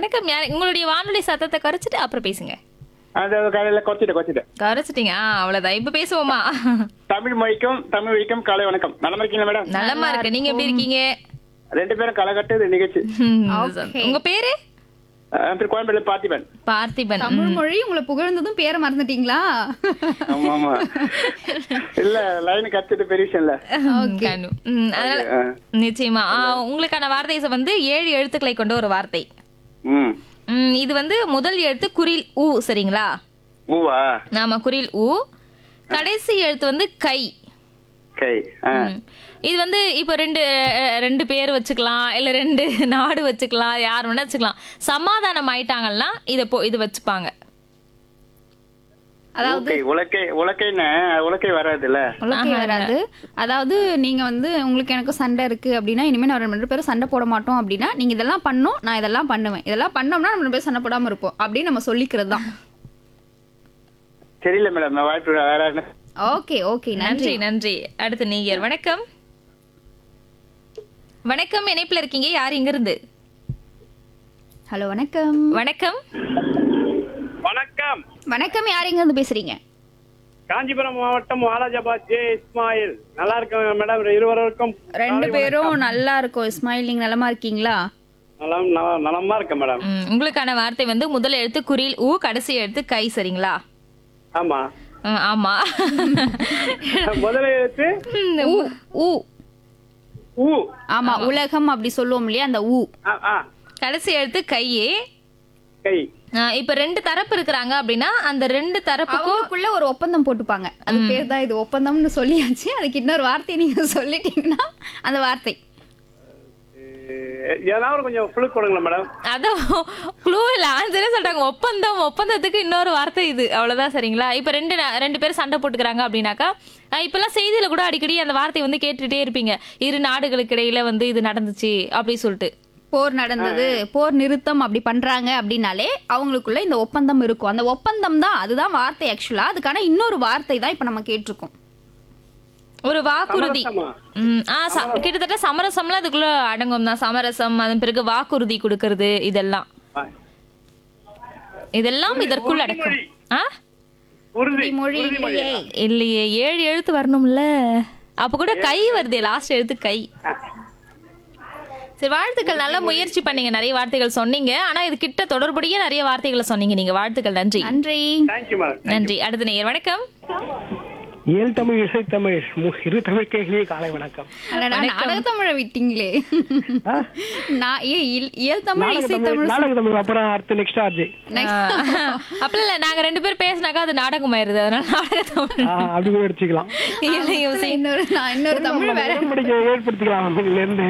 வணக்கம் யார் உங்களுடைய வானொலி சத்தத்தை குறைச்சிட்டு அப்புறம் பேசுங்க அது காலையில குறைச்சிட்டு குறைச்சிட்டு குறைச்சிட்டீங்க ஆ அவ்வளவுதான் இப்ப பேசுவோமா தமிழ் மொழிக்கும் தமிழ் மொழிக்கும் காலை வணக்கம் நலமா இருக்கீங்களா மேடம் நல்லமா இருக்கு நீங்க எப்படி இருக்கீங்க ரெண்டு பேரும் கலகட்டு நிகழ்ச்சி ம், Okay. உங்க பேரு அஹ் திரு கோயம்பேடு பார்த்திபன் பார்த்திபன் தமிழ் மொழி உங்களை புகழ்ந்ததும் பேரை மறந்துட்டீங்களா ஆமா ஆமா இல்ல லைன் கத்துட்டு பெரிய விஷயம் இல்ல ம், கண்ணு. ம், அதனால அஹ், நிச்சயமா ஆ, உங்களுக்கான வார்த்தை வந்து ஏழு எழுத்துக்களை கொண்ட ஒரு வார்த்தை ம் ம், இது வந்து முதல் எழுத்து குரில் ஊ சரிங்களா ஊவா ஆமா குரில் ஊ கடைசி எழுத்து வந்து கை கை அஹ், ம். இது வந்து இப்போ ரெண்டு அஹ், ரெண்டு பேர் வச்சுக்கலாம் இல்ல ரெண்டு நாடு வச்சுக்கலாம் யார் வேணா வச்சுக்கலாம் சமாதானம் ஆயிட்டாங்கன்னா இதை போ இது வச்சுப்பாங்க அதாவது உலக்கை உலக்கை உலக்கைன்னு உலக்கை வராதுல்ல உலக்கை வராது அதாவது நீங்க வந்து உங்களுக்கு எனக்கு சண்டை இருக்கு அப்படின்னா இனிமே நான் ரெண்டு பேரும் சண்டை போட மாட்டோம் அப்படின்னா நீங்க இதெல்லாம் பண்ணோம் நான் இதெல்லாம் பண்ணுவேன் இதெல்லாம் பண்ணோம்னா நம்ம ரெண்டு பேரும் சண்டை போடாம இருப்போம் அப்படின்னு நம்ம சொல்லிக்கிறது தான் தெரியல மேடம் நான் வாய்ப்பு வேற என்ன ஓகே ஓகே நன்றி நன்றி அடுத்து நீங்க வணக்கம் வணக்கம் இணைப்புல இருக்கீங்க யார் இங்க இருந்து ஹலோ வணக்கம் வணக்கம் வணக்கம் வணக்கம் யார் எங்க இருந்து பேசுறீங்க காஞ்சிபுரம் மாவட்டம் வாலாஜாபாத் ஜே இஸ்மாயில் நல்லா இருக்கேன் மேடம் இருவருக்கும் ரெண்டு பேரும் நல்லா இருக்கும் இஸ்மாயில் நீங்க நலமா இருக்கீங்களா நலம் நல- நலமா இருக்கேன் மேடம் ம், உங்களுக்கான வார்த்தை வந்து முதல் எழுத்து குரில் ஊ கடைசி எழுத்து கை சரிங்களா ஆமா ம், ஆமா முதல் எழுத்து ஊ ஊ ஊ ஆமா உலகம் அப்படி சொல்லுவோம் இல்லையா அந்த ஊ ஆ, ஆ, கடைசி எழுத்து கையே கை ஆ, இப்ப ரெண்டு தரப்பு இருக்கிறாங்க அப்படின்னா அந்த ரெண்டு தரப்புக்கும் அவங்களுக்குள்ள ஒரு ஒப்பந்தம் போட்டுப்பாங்க அது பேர் தான் இது ஒப்பந்தம்னு சொல்லியாச்சு அதுக்கு இன்னொரு வார்த்தையை நீங்க சொல்லிட்டீங்கன்னா அந்த வார்த்தை அஹ், ஏதாவது கொஞ்சம் ஃபுல்லு கொடுங்களேன் மேடம் அதான் க்ளூ இல்ல ஆன்சரே சொல்றாங்க ஒப்பந்தம் ஒப்பந்தத்துக்கு இன்னொரு வார்த்தை இது அவ்வளவுதான் சரிங்களா இப்ப ரெண்டு நா- ரெண்டு பேரும் சண்டை போட்டுக்கிறாங்க அப்படின்னாக்கா அஹ் இப்பெல்லாம் செய்தியில கூட அடிக்கடி அந்த வார்த்தையை வந்து கேட்டுட்டே இருப்பீங்க இரு நாடுகளுக்கு இடையில வந்து இது நடந்துச்சு அப்படி சொல்லிட்டு போர் நடந்தது போர் நிறுத்தம் அப்படி பண்றாங்க அப்படின்னாலே அவங்களுக்குள்ள இந்த ஒப்பந்தம் இருக்கும் அந்த ஒப்பந்தம் தான் அதுதான் வார்த்தை ஆக்சுவலா அதுக்கான இன்னொரு வார்த்தை தான் இப்ப நம்ம கேட்டிருக்கோம் ஒரு வாக்குறுதி சமரசமா? ம், ஆ ச- கிட்டத்தட்ட சமரசம்லாம் அதுக்குள்ள அடங்கும் தான் சமரசம் அதன் பிறகு வாக்குறுதி கொடுக்கறது இதெல்லாம் ஆ, இதெல்லாம் இதற்குள் அடக்கும் ஆ உறுதி மொழி இல்லையே இல்லையே ஏழு எழுத்து வரணும்ல அப்ப கூட கை வருதே லாஸ்ட் எழுத்து கை சரி வாழ்த்துக்கள் நல்ல முயற்சி பண்ணீங்க நிறைய வார்த்தைகள் சொன்னீங்க ஆனா இது கிட்ட தொடர்புடைய நிறைய வார்த்தைகளை சொன்னீங்க நீங்க வாழ்த்துக்கள் நன்றி நன்றி தேங்க்யூ மேடம் நன்றி அடுத்த நேயர் வணக்கம் இயல் தமிழ் இசை தமிழ் மு- இரு தமிழ் கேள்வி காலை வணக்கம் அடடா, நாடக தமிழை விட்டீங்களே நான் ஏ இல்- இயல் தமிழ் நாடக இசை தமிழ் தமிழ் நாடக தமிழ் அப்புறம் அடுத்து நெக்ஸ்ட் ஆர்ஜி அப்படி இல்ல நாங்க ரெண்டு பேரும் பேசினாக்கா அது நாடகம் ஆயிருது அதனால நாடகம் அப்படி கூட எடுத்துக்கலாம் இல்லை, யோசி. இன்னொரு நான் இன்னொரு தமிழ் வேற உடன்படிக்கை ஏற்படுத்திக்கலாம் இதுல இருந்து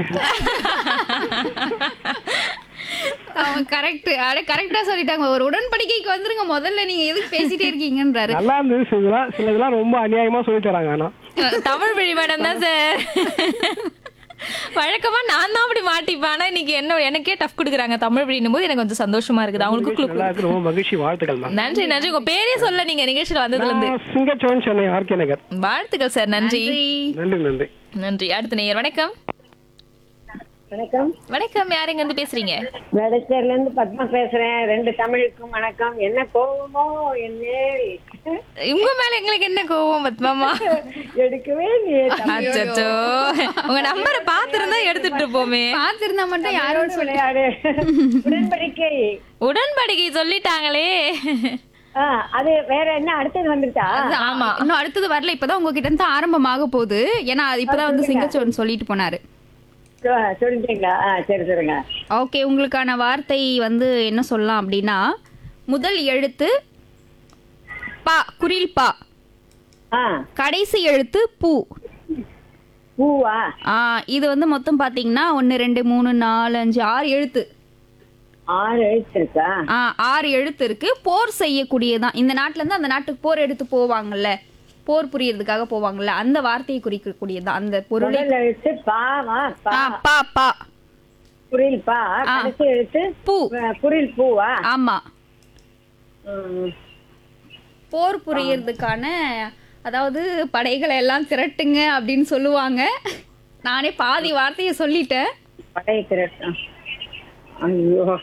அவன் கரெக்ட் அட கரெக்டா சொல்லிட்டாங்க ஒரு உடன்படிக்கைக்கு வந்துருங்க முதல்ல நீங்க எதுக்கு பேசிட்டே இருக்கீங்கன்றாரு நல்லா இருந்தது சிலதெல்லாம் சிலதெல்லாம் ரொம்ப அநியாயமா சொல்லி தராங்க ஆனா தமிழ் வழி மேடம் தான் சார் வழக்கமா நான் தான் அப்படி மாட்டிப்பேன் ஆனா இன்னைக்கு என்ன எனக்கே டஃப் கொடுக்குறாங்க தமிழ் வழின்னும் போது எனக்கு கொஞ்சம் சந்தோஷமா இருக்குது அவங்களுக்கு clue நல்லா இருக்கு ரொம்ப மகிழ்ச்சி வாழ்த்துக்கள் மேம் நன்றி நன்றி உங்க பேரே சொல்ல நீங்க நிகழ்ச்சியில் வந்ததுல இருந்து சிங்கச்சோன் சென்னை ஆர்கே நகர் வாழ்த்துக்கள் சார் நன்றி நன்றி நன்றி நன்றி அடுத்த நேயர் வணக்கம் வணக்கம் வணக்கம் யார் எங்க இருந்து பேசுறீங்க வேடச்சேரில இருந்து பத்மா பேசுறேன் ரெண்டு தமிழுக்கும் வணக்கம் என்ன கோவமோ என்ன உங்க மேல எங்களுக்கு என்ன கோவம் பத்மாமா எடுக்கவே நீ அச்சச்சோ உங்க நம்பரை பாத்துருந்தா எடுத்துட்டு இருப்போமே பாத்திருந்தா மட்டும் யாரோட தமிழோட விளையாடு உடன்படிக்கை உடன்படிக்கை சொல்லிட்டாங்களே ஆ, அது வேற என்ன அடுத்தது வந்துருச்சா ஆமா இன்னும் அடுத்தது வரல இப்பதான் உங்ககிட்ட இருந்து ஆரம்பமாக போகுது ஏன்னா அது இப்பதான் வந்து சிங்கச்சோன் சொல்லிட்டு போனாரு சொ- சொல்லிட்டீங்களா ஆ, சரி சொல்லுங்க ஓகே உங்களுக்கான வார்த்தை வந்து என்ன சொல்லலாம் அப்படின்னா முதல் எழுத்து பா குரில் பா ஆ கடைசி எழுத்து பூ பூவா ஆ இது வந்து மொத்தம் பாத்தீங்கன்னா ஒன்னு ரெண்டு மூணு நாலு அஞ்சு ஆறு எழுத்து ஆறு எழுத்து இருக்கா ஆ ஆறு எழுத்து இருக்கு போர் செய்யக்கூடியதான் இந்த நாட்டுல இருந்து அந்த நாட்டுக்கு போர் எடுத்து போவாங்கல்ல போர் புரியறதுக்காக போவாங்கல்ல அந்த வார்த்தையை குறிக்கக்கூடியதான் அந்த பொருளை முதல் எழுத்து பாவா பா ஆ, பா பா புரில் பா கடைசி எழுத்து பூ அஹ், புரில் பூவா ஆமா ம். போர் புரியறதுக்கான அதாவது படைகளை எல்லாம் திரட்டுங்க அப்படின்னு சொல்லுவாங்க நானே பாதி வார்த்தையை சொல்லிட்டேன் படை திரட்டம் ஐயோ